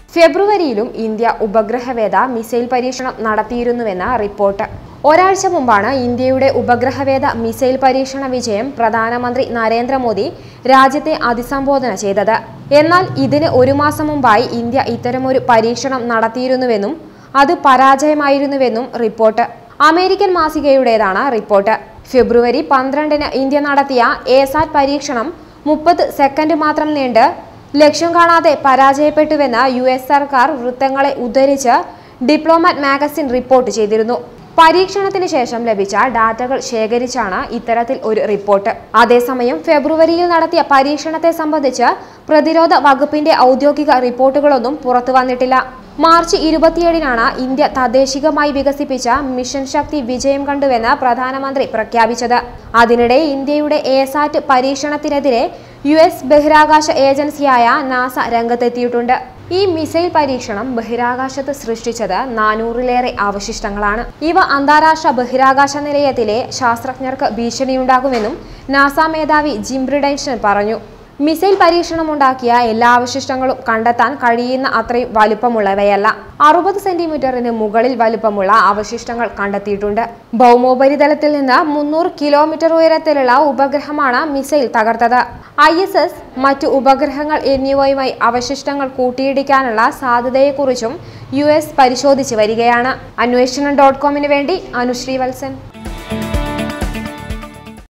ഫെബ്രുവരിയിലും India ഉപഗ്രഹവേദ missile പരീക്ഷണം നടത്തിയിരുന്നുവെന്ന report ഒരാഴ്ച മുമ്പാണ് ഇന്ത്യയുടെ ഉപഗ്രഹവേദ മിസൈൽ പരീക്ഷണ വിജയം പ്രധാനമന്ത്രി നരേന്ദ്രമോദി രാജ്യത്തെ അഭിസംബോധന ചെയ്തത് എന്നാൽ ഇതിന് ഒരു മാസം മുമ്പായി ഇന്ത്യ ഇത്തരമൊരു പരീക്ഷണം നടത്തിയിരുന്നുവെന്നും അത് പരാജയമായിരുന്നുവെന്നും റിപ്പോർട്ട് അമേരിക്കൻ മാസികയുടേതാണ് റിപ്പോർട്ട് ഫെബ്രുവരി പന്ത്രണ്ടിന് ഇന്ത്യ നടത്തിയ എസാറ്റ് പരീക്ഷണം മുപ്പത് സെക്കൻഡ് മാത്രം നീണ്ട് ലക്ഷ്യം കാണാതെ പരാജയപ്പെട്ടുവെന്ന് യു എസ് സർക്കാർ വൃത്തങ്ങളെ ഉദ്ധരിച്ച് ഡിപ്ലോമാറ്റ് മാഗസിൻ റിപ്പോർട്ട് ചെയ്തിരുന്നു പരീക്ഷണത്തിന് ശേഷം ലഭിച്ച ഡാറ്റകൾ ശേഖരിച്ചാണ് ഇത്തരത്തിൽ ഒരു റിപ്പോർട്ട് അതേസമയം ഫെബ്രുവരിയിൽ നടത്തിയ പരീക്ഷണത്തെ സംബന്ധിച്ച് പ്രതിരോധ വകുപ്പിന്റെ ഔദ്യോഗിക റിപ്പോർട്ടുകളൊന്നും പുറത്തു വന്നിട്ടില്ല മാർച്ച് ഇരുപത്തിയേഴിനാണ് ഇന്ത്യ തദ്ദേശികമായി വികസിപ്പിച്ച മിഷൻ ശക്തി വിജയം കണ്ടുവെന്ന് പ്രധാനമന്ത്രി പ്രഖ്യാപിച്ചത് അതിനിടെ ഇന്ത്യയുടെ എസാറ്റ് പരീക്ഷണത്തിനെതിരെ യു എസ് ബഹിരാകാശ ഏജൻസിയായ നാസ രംഗത്തെത്തിയിട്ടുണ്ട് ഈ മിസൈൽ പരീക്ഷണം ബഹിരാകാശത്ത് സൃഷ്ടിച്ചത് നാനൂറിലേറെ അവശിഷ്ടങ്ങളാണ് ഇവ അന്താരാഷ്ട്ര ബഹിരാകാശ നിലയത്തിലെ ശാസ്ത്രജ്ഞർക്ക് ഭീഷണിയുണ്ടാകുമെന്നും നാസ മേധാവി ജിം ബ്രിഡൻഷൻ പറഞ്ഞു മിസൈൽ പരീക്ഷണമുണ്ടാക്കിയ എല്ലാ അവശിഷ്ടങ്ങളും കണ്ടെത്താൻ കഴിയുന്ന അത്രയും വലുപ്പമുള്ളവയല്ല അറുപത് സെന്റിമീറ്ററിന് മുകളിൽ വലുപ്പമുള്ള അവശിഷ്ടങ്ങൾ കണ്ടെത്തിയിട്ടുണ്ട് ഭൗമോപരിതലത്തിൽ നിന്ന് മുന്നൂറ് കിലോമീറ്റർ ഉയരത്തിലുള്ള ഉപഗ്രഹമാണ് മിസൈൽ തകർത്തത് ഐ എസ് എസ് മറ്റു ഉപഗ്രഹങ്ങൾ എന്നിവയുമായി അവശിഷ്ടങ്ങൾ കൂട്ടിയിടിക്കാനുള്ള സാധ്യതയെക്കുറിച്ചും യു എസ് പരിശോധിച്ച് വരികയാണ് അന്വേഷണം ഡോട്ട് കോമിന് വേണ്ടി അനുശ്രീ വത്സൻ